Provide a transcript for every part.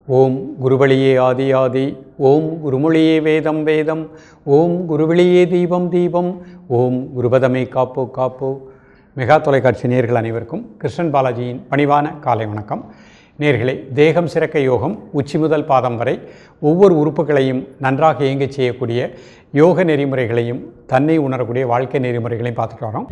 ஓம் குருவழியே ஆதி ஆதி ஓம் குருமொழியே வேதம் வேதம் ஓம் குருவழியே தீபம் தீபம் ஓம் குருபதமே காப்போ காப்போ மெகா தொலைக்காட்சி நேர்கள் அனைவருக்கும் கிருஷ்ணன் பாலாஜியின் பணிவான காலை வணக்கம் நேர்களே தேகம் சிறக்க யோகம் உச்சி முதல் பாதம் வரை ஒவ்வொரு உறுப்புகளையும் நன்றாக இயங்கச் செய்யக்கூடிய யோக நெறிமுறைகளையும் தன்னை உணரக்கூடிய வாழ்க்கை நெறிமுறைகளையும் பார்த்துட்டு வரோம்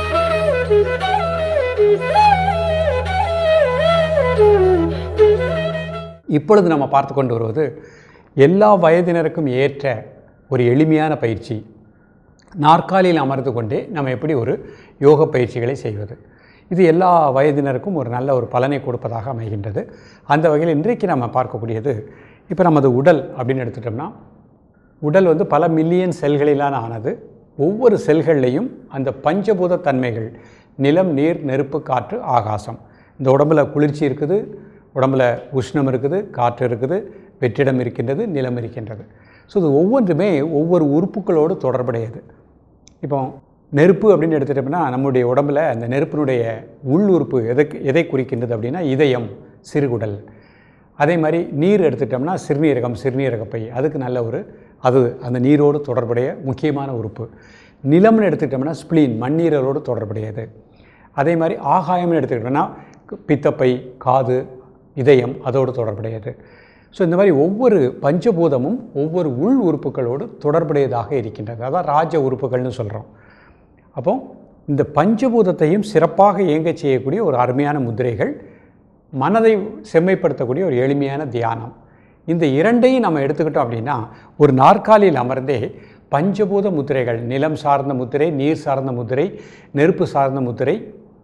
இப்பொழுது நம்ம பார்த்து கொண்டு வருவது எல்லா வயதினருக்கும் ஏற்ற ஒரு எளிமையான பயிற்சி நாற்காலியில் அமர்ந்து கொண்டே நம்ம எப்படி ஒரு யோக பயிற்சிகளை செய்வது இது எல்லா வயதினருக்கும் ஒரு நல்ல ஒரு பலனை கொடுப்பதாக அமைகின்றது அந்த வகையில் இன்றைக்கு நம்ம பார்க்கக்கூடியது இப்போ நமது உடல் அப்படின்னு எடுத்துட்டோம்னா உடல் வந்து பல மில்லியன் செல்களிலான ஆனது ஒவ்வொரு செல்கள்லையும் அந்த பஞ்சபூத தன்மைகள் நிலம் நீர் நெருப்பு காற்று ஆகாசம் இந்த உடம்புல குளிர்ச்சி இருக்குது உடம்புல உஷ்ணம் இருக்குது காற்று இருக்குது வெற்றிடம் இருக்கின்றது நிலம் இருக்கின்றது ஸோ இது ஒவ்வொன்றுமே ஒவ்வொரு உறுப்புகளோடு தொடர்புடையது இப்போ நெருப்பு அப்படின்னு எடுத்துட்டோம்னா நம்முடைய உடம்புல அந்த நெருப்பினுடைய உள் உறுப்பு எதுக்கு எதை குறிக்கின்றது அப்படின்னா இதயம் சிறுகுடல் அதே மாதிரி நீர் எடுத்துட்டோம்னா சிறுநீரகம் சிறுநீரகப்பை அதுக்கு நல்ல ஒரு அது அந்த நீரோடு தொடர்புடைய முக்கியமான உறுப்பு நிலம்னு எடுத்துக்கிட்டோம்னா ஸ்ப்ளீன் மண்ணீரலோடு தொடர்புடையது அதே மாதிரி ஆகாயம்னு எடுத்துக்கிட்டோம்னா பித்தப்பை காது இதயம் அதோடு தொடர்புடையது ஸோ இந்த மாதிரி ஒவ்வொரு பஞ்சபூதமும் ஒவ்வொரு உள் உறுப்புகளோடு தொடர்புடையதாக இருக்கின்றது அதான் ராஜ உறுப்புகள்னு சொல்கிறோம் அப்போ இந்த பஞ்சபூதத்தையும் சிறப்பாக இயங்கச் செய்யக்கூடிய ஒரு அருமையான முதிரைகள் மனதை செம்மைப்படுத்தக்கூடிய ஒரு எளிமையான தியானம் இந்த இரண்டையும் நம்ம எடுத்துக்கிட்டோம் அப்படின்னா ஒரு நாற்காலியில் அமர்ந்தே பஞ்சபூத முத்திரைகள் நிலம் சார்ந்த முத்திரை நீர் சார்ந்த முத்திரை நெருப்பு சார்ந்த முத்திரை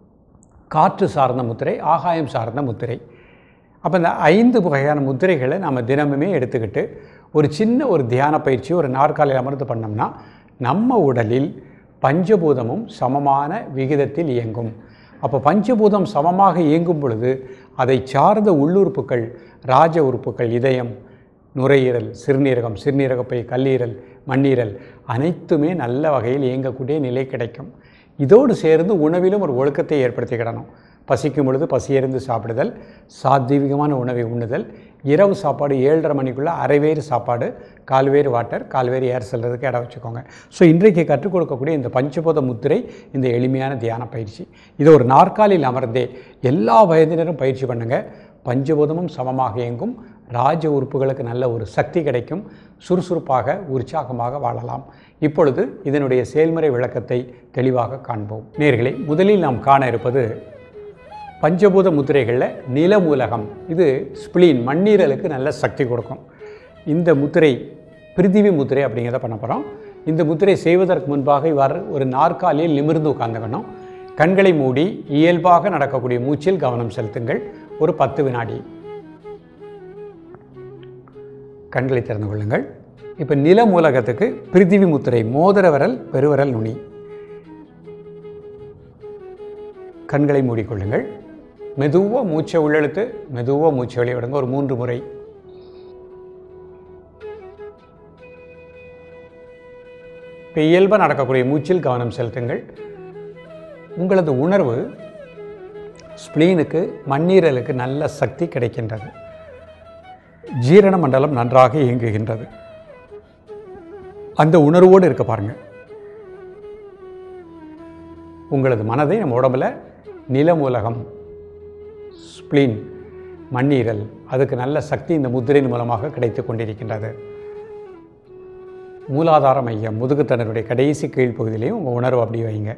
காற்று சார்ந்த முத்திரை ஆகாயம் சார்ந்த முத்திரை அப்போ இந்த ஐந்து வகையான முத்திரைகளை நம்ம தினமுமே எடுத்துக்கிட்டு ஒரு சின்ன ஒரு தியான பயிற்சி ஒரு நாற்காலியில் அமர்ந்து பண்ணோம்னா நம்ம உடலில் பஞ்சபூதமும் சமமான விகிதத்தில் இயங்கும் அப்போ பஞ்சபூதம் சமமாக இயங்கும் பொழுது அதை சார்ந்த உள்ளுறுப்புகள் ராஜ உறுப்புகள் இதயம் நுரையீரல் சிறுநீரகம் சிறுநீரகப்பை கல்லீரல் மண்ணீரல் அனைத்துமே நல்ல வகையில் இயங்கக்கூடிய நிலை கிடைக்கும் இதோடு சேர்ந்து உணவிலும் ஒரு ஒழுக்கத்தை ஏற்படுத்திக்கிடணும் பசிக்கும் பொழுது பசியறிந்து சாப்பிடுதல் சாத்வீகமான உணவை உண்ணுதல் இரவு சாப்பாடு ஏழரை மணிக்குள்ளே அரைவேறு சாப்பாடு கால்வேறு வாட்டர் கால்வேறு ஏர் செல்றதுக்கு இடம் வச்சுக்கோங்க ஸோ இன்றைக்கு கற்றுக் கொடுக்கக்கூடிய இந்த பஞ்சபோத முத்திரை இந்த எளிமையான தியான பயிற்சி இதை ஒரு நாற்காலியில் அமர்ந்தே எல்லா வயதினரும் பயிற்சி பண்ணுங்கள் பஞ்சபூதமும் சமமாக இயங்கும் ராஜ உறுப்புகளுக்கு நல்ல ஒரு சக்தி கிடைக்கும் சுறுசுறுப்பாக உற்சாகமாக வாழலாம் இப்பொழுது இதனுடைய செயல்முறை விளக்கத்தை தெளிவாக காண்போம் நேர்களே முதலில் நாம் காண இருப்பது பஞ்சபூத முத்திரைகளில் நிலமூலகம் இது ஸ்பிளீன் மண்ணீரலுக்கு நல்ல சக்தி கொடுக்கும் இந்த முத்திரை பிரிதிவி முத்திரை அப்படிங்கிறத பண்ண போகிறோம் இந்த முத்திரை செய்வதற்கு முன்பாக இவ்வாறு ஒரு நாற்காலியில் நிமிர்ந்து உட்கார்ந்துக்கணும் கண்களை மூடி இயல்பாக நடக்கக்கூடிய மூச்சில் கவனம் செலுத்துங்கள் ஒரு பத்து வினாடி கண்களை திறந்து கொள்ளுங்கள் இப்போ நில மூலகத்துக்கு பிரிதிவி முத்திரை மோதிர விரல் பெருவிரல் நுனி கண்களை மூடிக்கொள்ளுங்கள் மெதுவாக மூச்சை உள்ளெழுத்து மெதுவாக மூச்சை வெளியே விடுங்க ஒரு மூன்று முறை இப்போ இயல்பாக நடக்கக்கூடிய மூச்சில் கவனம் செலுத்துங்கள் உங்களது உணர்வு ஸ்ப்ளீனுக்கு மண்ணீரலுக்கு நல்ல சக்தி கிடைக்கின்றது ஜீரண மண்டலம் நன்றாக இயங்குகின்றது அந்த உணர்வோடு இருக்க பாருங்க உங்களது மனதை நம்ம உடம்புல நிலமூலகம் ஸ்ப்ளீன் மண்ணீரல் அதுக்கு நல்ல சக்தி இந்த முத்திரையின் மூலமாக கிடைத்து கொண்டிருக்கின்றது மூலாதார மையம் முதுகுத்தனருடைய கடைசி கீழ்ப்பகுதியிலையும் உங்கள் உணர்வு அப்படி வைங்க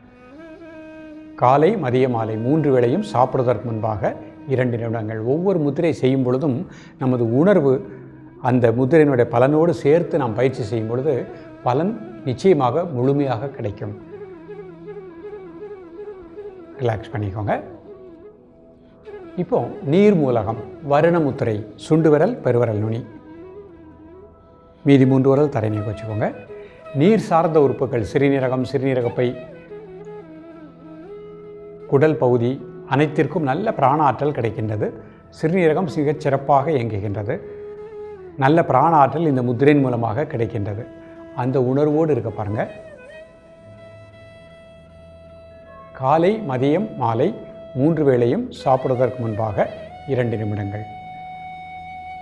காலை மதிய மாலை மூன்று வேளையும் சாப்பிடுவதற்கு முன்பாக இரண்டு நிமிடங்கள் ஒவ்வொரு முத்திரை செய்யும் பொழுதும் நமது உணர்வு அந்த முத்திரையினுடைய பலனோடு சேர்த்து நாம் பயிற்சி செய்யும் பொழுது பலன் நிச்சயமாக முழுமையாக கிடைக்கும் ரிலாக்ஸ் பண்ணிக்கோங்க இப்போ நீர் மூலகம் வருண முத்திரை சுண்டு விரல் பெருவரல் நுனி மீதி மூன்று விரல் தரை நீக்க வச்சுக்கோங்க நீர் சார்ந்த உறுப்புகள் சிறுநீரகம் சிறுநீரகப்பை குடல் பகுதி அனைத்திற்கும் நல்ல பிராண ஆற்றல் கிடைக்கின்றது சிறுநீரகம் மிகச் சிறப்பாக இயங்குகின்றது நல்ல பிராண ஆற்றல் இந்த முத்திரையின் மூலமாக கிடைக்கின்றது அந்த உணர்வோடு இருக்க பாருங்க காலை மதியம் மாலை மூன்று வேளையும் சாப்பிடுவதற்கு முன்பாக இரண்டு நிமிடங்கள்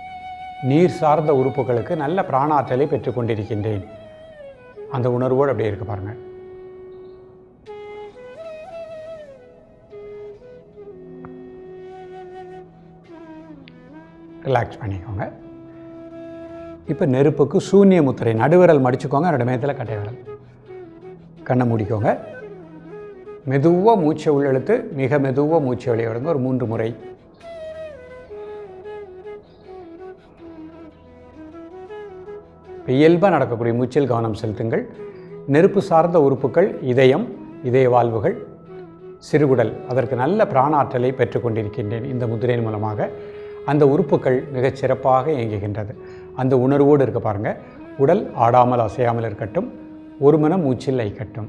நீர் சார்ந்த உறுப்புகளுக்கு நல்ல பிராணாற்றலை பெற்றுக்கொண்டிருக்கின்றேன் அந்த உணர்வோடு அப்படியே இருக்கு பாருங்க ரிலாக்ஸ் பண்ணிக்கோங்க இப்போ நெருப்புக்கு சூன்ய முத்திரை நடுவிரல் மடிச்சுக்கோங்க ரெண்டு மேத்தில் கட்டை விரல் கண்ணை மூடிக்கோங்க மெதுவாக மூச்சை உள்ளெழுத்து மிக மெதுவாக மூச்சை வெளியே விடுங்க ஒரு மூன்று முறை இப்போ இயல்பாக நடக்கக்கூடிய மூச்சில் கவனம் செலுத்துங்கள் நெருப்பு சார்ந்த உறுப்புகள் இதயம் இதய வாழ்வுகள் சிறுகுடல் அதற்கு நல்ல பிராணாற்றலை பெற்றுக்கொண்டிருக்கின்றேன் இந்த முதிரையின் மூலமாக அந்த உறுப்புகள் மிகச் சிறப்பாக இயங்குகின்றது அந்த உணர்வோடு இருக்க பாருங்க உடல் ஆடாமல் அசையாமல் இருக்கட்டும் ஒரு மனம் மூச்சில் லைக்கட்டும்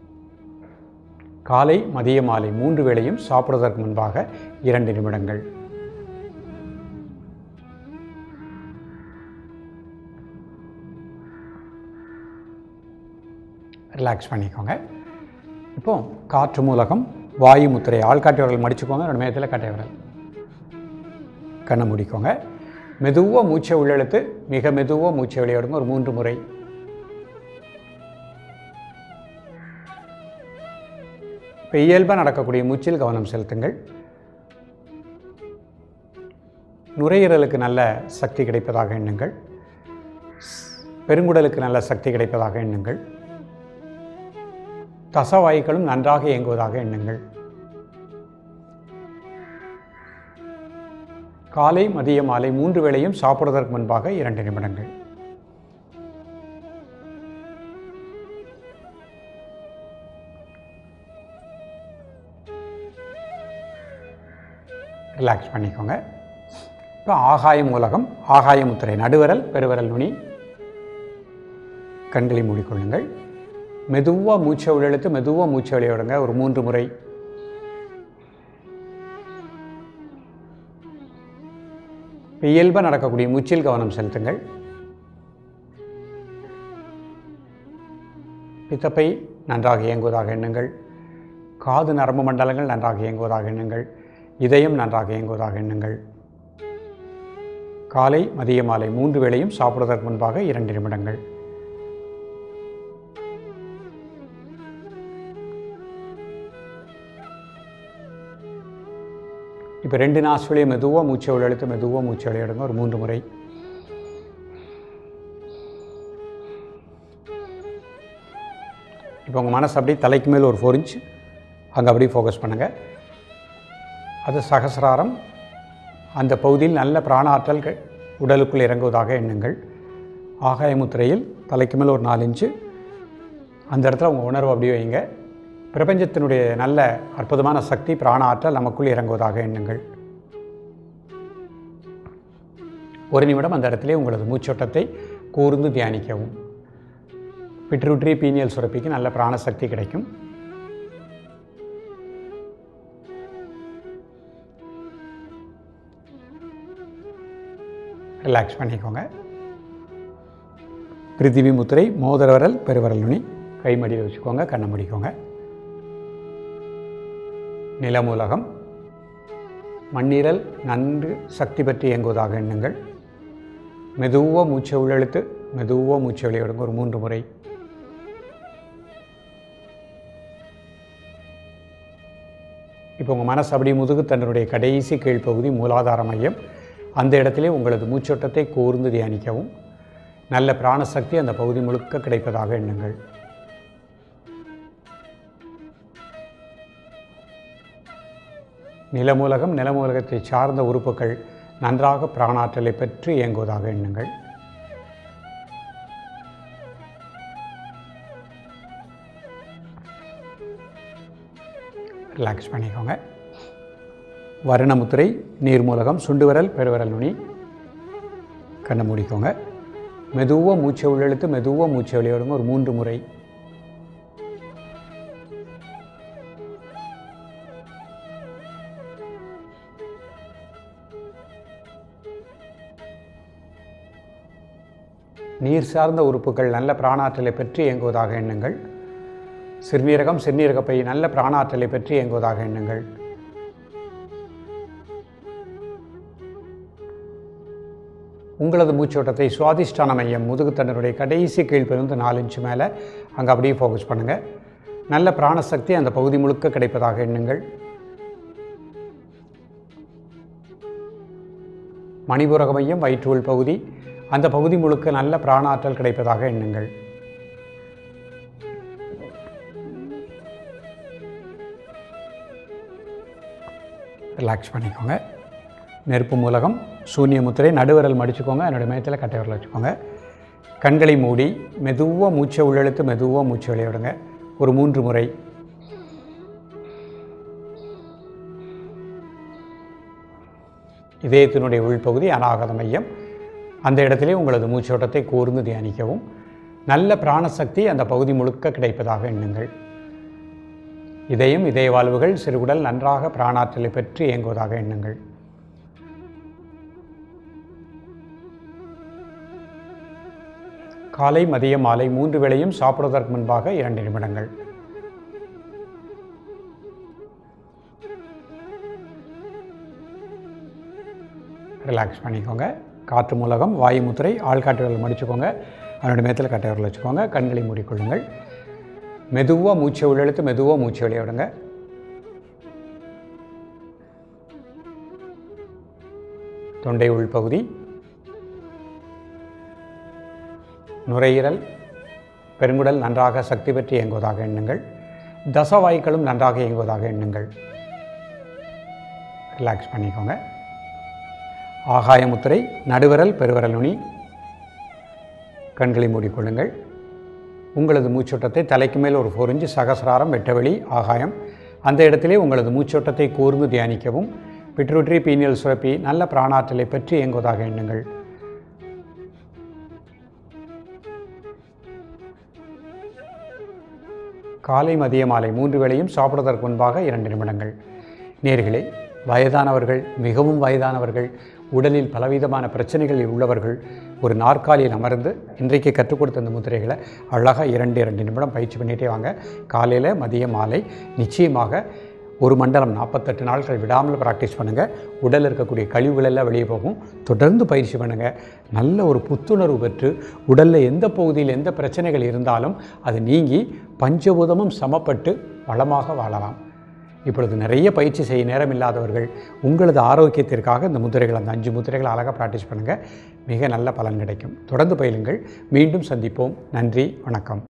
காலை மதிய மாலை மூன்று வேளையும் சாப்பிடுவதற்கு முன்பாக இரண்டு நிமிடங்கள் ரிலாக்ஸ் பண்ணிக்கோங்க இப்போ காற்று மூலகம் வாயு முத்திரை ஆள்காட்டி விரல் மடிச்சுக்கோங்க ரெண்டு மேத்தில் கட்டை விரல் கண்ணை மூடிக்கோங்க மெதுவாக மூச்சை உள்ளெழுத்து மிக மெதுவாக மூச்சை வெளியிடுங்க ஒரு மூன்று முறை இப்போ இயல்பாக நடக்கக்கூடிய மூச்சில் கவனம் செலுத்துங்கள் நுரையீரலுக்கு நல்ல சக்தி கிடைப்பதாக எண்ணுங்கள் பெருங்குடலுக்கு நல்ல சக்தி கிடைப்பதாக எண்ணுங்கள் தசவாயுக்களும் நன்றாக இயங்குவதாக எண்ணுங்கள் காலை மதிய மாலை மூன்று வேளையும் சாப்பிடுவதற்கு முன்பாக இரண்டு நிமிடங்கள் ரிலாக்ஸ் பண்ணிக்கோங்க இப்போ ஆகாய மூலகம் ஆகாய முத்திரை நடுவிரல் பெருவிரல் நுனி கண்களை மூடிக்கொள்ளுங்கள் மெதுவாக மூச்சை உள்ளெழுத்து மெதுவாக மூச்சை வெளியே விடுங்க ஒரு மூன்று முறை இப்போ இயல்பாக நடக்கக்கூடிய மூச்சில் கவனம் செலுத்துங்கள் பித்தப்பை நன்றாக இயங்குவதாக எண்ணுங்கள் காது நரம்பு மண்டலங்கள் நன்றாக இயங்குவதாக எண்ணுங்கள் இதயம் நன்றாக இயங்குவதாக எண்ணுங்கள் காலை மதிய மாலை மூன்று வேளையும் சாப்பிடுவதற்கு முன்பாக இரண்டு நிமிடங்கள் இப்போ ரெண்டு நாசுலையும் மெதுவாக மூச்சை உள்ளெழுத்து மெதுவாக மூச்சை வெளியிடுங்க ஒரு மூன்று முறை இப்போ உங்கள் மனசு அப்படியே தலைக்கு மேல் ஒரு ஃபோர் இன்ச் அங்கே அப்படியே ஃபோக்கஸ் பண்ணுங்கள் அது சகசிராரம் அந்த பகுதியில் நல்ல பிராண ஆற்றல் க- உடலுக்குள் இறங்குவதாக எண்ணுங்கள் ஆகாய முத்திரையில் தலைக்கு மேல் ஒரு நாலு இன்ச்சு அந்த இடத்துல உங்கள் உணர்வு அப்படியே வைங்க பிரபஞ்சத்தினுடைய நல்ல அற்புதமான சக்தி பிராண ஆற்றல் நமக்குள் இறங்குவதாக எண்ணுங்கள் ஒரு நிமிடம் அந்த இடத்திலே உங்களது மூச்சோட்டத்தை கூர்ந்து தியானிக்கவும் பிட்ரூட்ரி பீனியல் சுரப்பிக்கு நல்ல பிராணசக்தி கிடைக்கும் ரிலாக்ஸ் பண்ணிக்கோங்க பிரித்திவி முத்திரை மோதிர விரல் பெருவிரல் நுனி கை மடியில் வச்சுக்கோங்க கண்ணை முடிக்கோங்க நிலமூலகம் மண்ணீரல் நன்கு சக்தி பற்றி இயங்குவதாக எண்ணுங்கள் மெதுவாக மூச்சை உள்ளெழுத்து மெதுவாக மூச்சை வெளியிடுங்க ஒரு மூன்று முறை இப்போ உங்கள் மனசு அப்படியே முதுகு தன்னுடைய கடைசி கீழ்ப்பகுதி மூலாதார மையம் அந்த இடத்திலே உங்களது மூச்சோட்டத்தை கூர்ந்து தியானிக்கவும் நல்ல பிராணசக்தி அந்த பகுதி முழுக்க கிடைப்பதாக எண்ணுங்கள் நிலமூலகம் நிலமூலகத்தை சார்ந்த உறுப்புகள் நன்றாக பிராணாற்றலை பெற்று இயங்குவதாக எண்ணுங்கள் ரிலாக்ஸ் பண்ணிக்கோங்க வருணமுத்திரை நீர்மூலகம் சுண்டுவிரல் பெருவிரல் நுனி கண்ணை மூடிக்கோங்க மெதுவாக மூச்சை உள்ளெழுத்து மெதுவாக மூச்சை வெளியிடுங்க ஒரு மூன்று முறை நீர் சார்ந்த உறுப்புகள் நல்ல பிராணாற்றலை பெற்று இயங்குவதாக எண்ணுங்கள் சிறுநீரகம் சிறுநீரகப்பை நல்ல பிராணாற்றலை பெற்று இயங்குவதாக எண்ணுங்கள் உங்களது மூச்சோட்டத்தை சுவாதிஷ்டான மையம் முதுகுத்தண்டனுடைய கடைசி கீழ்ப்பிருந்து நாலு இன்ச்சு மேலே அங்கே அப்படியே ஃபோக்கஸ் பண்ணுங்கள் நல்ல பிராணசக்தி அந்த பகுதி முழுக்க கிடைப்பதாக எண்ணுங்கள் மணிபுரக மையம் வயிற்றுள் பகுதி அந்த பகுதி முழுக்க நல்ல பிராணாற்றல் கிடைப்பதாக எண்ணுங்கள் ரிலாக்ஸ் பண்ணிக்கோங்க நெருப்பு மூலகம் சூன்ய முத்திரை நடுவிரல் மடிச்சுக்கோங்க என்னோட மேத்தில் கட்டை விரல் வச்சுக்கோங்க கண்களை மூடி மெதுவாக மூச்சை உள்ளெழுத்து மெதுவாக மூச்சை வெளியே விடுங்க ஒரு மூன்று முறை இதயத்தினுடைய உள்பகுதி அநாகத மையம் அந்த இடத்திலே உங்களது மூச்சோட்டத்தை கூர்ந்து தியானிக்கவும் நல்ல பிராணசக்தி அந்த பகுதி முழுக்க கிடைப்பதாக எண்ணுங்கள் இதயம் இதய வாழ்வுகள் சிறுகுடல் நன்றாக பிராணாற்றலை பெற்று இயங்குவதாக எண்ணுங்கள் காலை மதியம் மாலை மூன்று வேளையும் சாப்பிடுவதற்கு முன்பாக இரண்டு நிமிடங்கள் ரிலாக்ஸ் பண்ணிக்கோங்க காற்று மூலகம் வாயு முத்திரை ஆள்காட்டு விரல் மடிச்சுக்கோங்க அதனுடைய மேத்தில் கட்டை விரல் வச்சுக்கோங்க கண்களை மூடிக்கொள்ளுங்கள் மெதுவாக மூச்சை உள்ளெழுத்து மெதுவாக மூச்சை வெளியே விடுங்க தொண்டை உள்பகுதி நுரையீரல் பெருங்குடல் நன்றாக சக்தி பெற்று இயங்குவதாக எண்ணுங்கள் தசவாய்க்களும் நன்றாக இயங்குவதாக எண்ணுங்கள் ரிலாக்ஸ் பண்ணிக்கோங்க ஆகாய முத்திரை நடுவிரல் பெருவிரல் நுனி கண்களை மூடிக்கொள்ளுங்கள் உங்களது மூச்சோட்டத்தை தலைக்கு மேல் ஒரு ஃபோர் இன்ச்சு சகசிராரம் வெட்டவெளி ஆகாயம் அந்த இடத்திலே உங்களது மூச்சோட்டத்தை கூர்ந்து தியானிக்கவும் பிட்ரூட்ரி பீனியல் சுரப்பி நல்ல பிராணாற்றலை பெற்று இயங்குவதாக எண்ணுங்கள் காலை மதிய மாலை மூன்று வேளையும் சாப்பிடுவதற்கு முன்பாக இரண்டு நிமிடங்கள் நேர்களே வயதானவர்கள் மிகவும் வயதானவர்கள் உடலில் பலவிதமான பிரச்சனைகளில் உள்ளவர்கள் ஒரு நாற்காலியில் அமர்ந்து இன்றைக்கு கற்றுக் கொடுத்த இந்த முத்திரைகளை அழகாக இரண்டு இரண்டு நிமிடம் பயிற்சி பண்ணிகிட்டே வாங்க காலையில் மதிய மாலை நிச்சயமாக ஒரு மண்டலம் நாற்பத்தெட்டு நாட்கள் விடாமல் ப்ராக்டிஸ் பண்ணுங்கள் உடலில் இருக்கக்கூடிய கழிவுகள் எல்லாம் வெளியே போகும் தொடர்ந்து பயிற்சி பண்ணுங்கள் நல்ல ஒரு புத்துணர்வு பெற்று உடலில் எந்த பகுதியில் எந்த பிரச்சனைகள் இருந்தாலும் அது நீங்கி பஞ்சபூதமும் சமப்பட்டு வளமாக வாழலாம் இப்பொழுது நிறைய பயிற்சி செய்ய நேரம் இல்லாதவர்கள் உங்களது ஆரோக்கியத்திற்காக இந்த முத்திரைகள் அந்த அஞ்சு முத்திரைகள் அழகாக ப்ராக்டிஸ் பண்ணுங்கள் மிக நல்ல பலன் கிடைக்கும் தொடர்ந்து பயிலுங்கள் மீண்டும் சந்திப்போம் நன்றி வணக்கம்